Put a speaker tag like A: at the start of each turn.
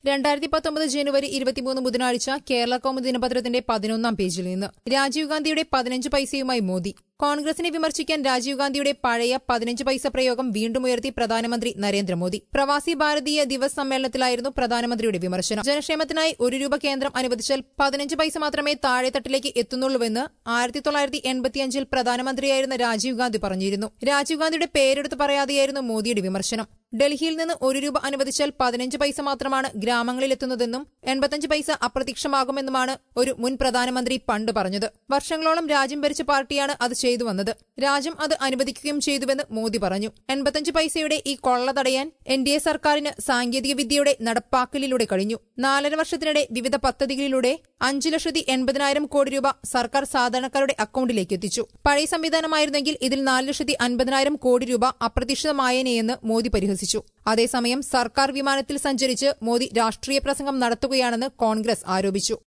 A: രണ്ടായിരത്തി പത്തൊമ്പത് ജനുവരി ഇരുപത്തിമൂന്ന് ബുധനാഴ്ച കേരള കൗമുദി ദിനപത്രത്തിന്റെ പതിനൊന്നാം പേജിൽ നിന്ന് രാജീവ് ഗാന്ധിയുടെ പതിനഞ്ച് പൈസയുമായി മോദി കോൺഗ്രസിനെ വിമർശിക്കാൻ രാജീവ് ഗാന്ധിയുടെ പഴയ പതിനഞ്ച് പൈസ പ്രയോഗം വീണ്ടും ഉയർത്തി പ്രധാനമന്ത്രി നരേന്ദ്രമോദി പ്രവാസി ഭാരതീയ ദിവസ് സമ്മേളനത്തിലായിരുന്നു പ്രധാനമന്ത്രിയുടെ വിമർശനം ജനക്ഷേമത്തിനായി ഒരു രൂപ കേന്ദ്രം അനുവദിച്ചാൽ പതിനഞ്ച് പൈസ മാത്രമേ താഴെത്തട്ടിലേക്ക് എത്തുന്നുള്ളൂവെന്ന് ആയിരത്തി തൊള്ളായിരത്തി എൺപത്തിയഞ്ചിൽ പ്രധാനമന്ത്രിയായിരുന്ന രാജീവ് ഗാന്ധി പറഞ്ഞിരുന്നു രാജീവ് ഗാന്ധിയുടെ പേരെടുത്ത് പറയാതെയായിരുന്നു മോദിയുടെ വിമർശനം ഡൽഹിയിൽ നിന്ന് ഒരു രൂപ അനുവദിച്ചാൽ പതിനഞ്ച് പൈസ മാത്രമാണ് ഗ്രാമങ്ങളിലെത്തുന്നതെന്നും എൺപത്തഞ്ച് പൈസ അപ്രത്യക്ഷമാകുമെന്നുമാണ് ഒരു മുൻ പ്രധാനമന്ത്രി പണ്ട് പറഞ്ഞത് വർഷങ്ങളോളം രാജ്യം ഭരിച്ച പാർട്ടിയാണ് അത് ചെയ്തു വന്നത് രാജ്യം അത് അനുവദിക്കുകയും ചെയ്തുവെന്ന് മോദി പറഞ്ഞു എൺപത്തഞ്ച് പൈസയുടെ ഈ കൊള്ള തടയാൻ എൻ ഡി എ സർക്കാരിന് സാങ്കേതിക വിദ്യയുടെ നടപ്പാക്കലിലൂടെ കഴിഞ്ഞു നാലര വർഷത്തിനിടെ വിവിധ പദ്ധതികളിലൂടെ അഞ്ചു ലക്ഷത്തി എൺപതിനായിരം കോടി രൂപ സർക്കാർ സാധാരണക്കാരുടെ അക്കൌണ്ടിലേക്ക് എത്തിച്ചു പഴയ സംവിധാനമായിരുന്നെങ്കിൽ ഇതിൽ നാല് ലക്ഷത്തി അൻപതിനായിരം കോടി രൂപ അപ്രതീക്ഷിതമായേനെയെന്ന് മോദി പരിഹസിച്ചു അതേസമയം സർക്കാർ വിമാനത്തിൽ സഞ്ചരിച്ച് മോദി രാഷ്ട്രീയ പ്രസംഗം നടത്തുകയാണെന്ന് കോൺഗ്രസ് ആരോപിച്ചു